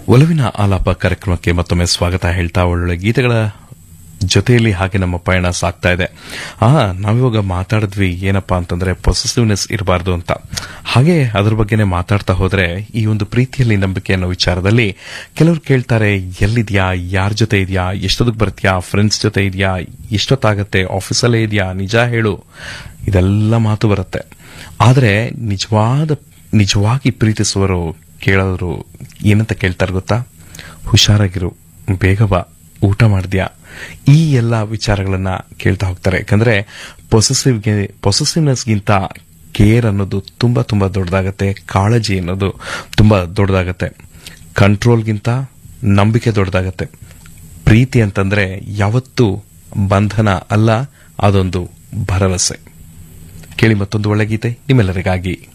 ಒಲವಿನ ಆಲಾಪ ಕಾರ್ಯಕ್ರಮಕ್ಕೆ ಮತ್ತೊಮ್ಮೆ ಸ್ವಾಗತ ಹೇಳ್ತಾ ಒಳ್ಳೊಳ್ಳೆ ಗೀತೆಗಳ ಜೊತೆಯಲ್ಲಿ ಹಾಗೆ ನಮ್ಮ ಪಯಣ ಸಾಗ್ತಾ ಇದೆ ಆ ನಾವಿವಾಗ ಮಾತಾಡಿದ್ವಿ ಏನಪ್ಪಾ ಅಂತಂದ್ರೆ ಪೊಸೆಸಿವ್ನೆಸ್ ಇರಬಾರ್ದು ಅಂತ ಹಾಗೆ ಅದ್ರ ಬಗ್ಗೆನೇ ಮಾತಾಡ್ತಾ ಹೋದ್ರೆ ಈ ಒಂದು ಪ್ರೀತಿಯಲ್ಲಿ ನಂಬಿಕೆ ಅನ್ನೋ ವಿಚಾರದಲ್ಲಿ ಕೆಲವರು ಕೇಳ್ತಾರೆ ಎಲ್ಲಿದ್ಯಾ ಯಾರ ಜೊತೆ ಇದೆಯಾ ಎಷ್ಟೊತ್ತಿಗೆ ಬರ್ತೀಯಾ ಫ್ರೆಂಡ್ಸ್ ಜೊತೆ ಇದೆಯಾ ಎಷ್ಟೊತ್ತಾಗತ್ತೆ ಆಫೀಸಲ್ಲೇ ಇದೆಯಾ ನಿಜ ಹೇಳು ಇದೆಲ್ಲ ಮಾತು ಬರುತ್ತೆ ಆದರೆ ನಿಜವಾದ ನಿಜವಾಗಿ ಪ್ರೀತಿಸುವರು ಕೇಳೋರು ಏನಂತ ಕೇಳ್ತಾರೆ ಗೊತ್ತಾ ಹುಷಾರಾಗಿರು ಬೇಗ ಬಾ ಊಟ ಮಾಡಿದ್ಯಾ ಈ ಎಲ್ಲ ವಿಚಾರಗಳನ್ನ ಕೇಳ್ತಾ ಹೋಗ್ತಾರೆ ಯಾಕಂದ್ರೆ ಪೊಸೆಸಿವ್ಗೆ ಪೊಸೆಸಿವ್ನೆಸ್ಗಿಂತ ಕೇರ್ ಅನ್ನೋದು ತುಂಬಾ ತುಂಬಾ ದೊಡ್ಡದಾಗತ್ತೆ ಕಾಳಜಿ ಅನ್ನೋದು ತುಂಬಾ ದೊಡ್ಡದಾಗತ್ತೆ ಕಂಟ್ರೋಲ್ಗಿಂತ ನಂಬಿಕೆ ದೊಡ್ಡದಾಗತ್ತೆ ಪ್ರೀತಿ ಅಂತಂದ್ರೆ ಯಾವತ್ತೂ ಬಂಧನ ಅಲ್ಲ ಅದೊಂದು ಭರವಸೆ ಕೇಳಿ ಮತ್ತೊಂದು ಒಳ್ಳೆ ಗೀತೆ ನಿಮ್ಮೆಲ್ಲರಿಗಾಗಿ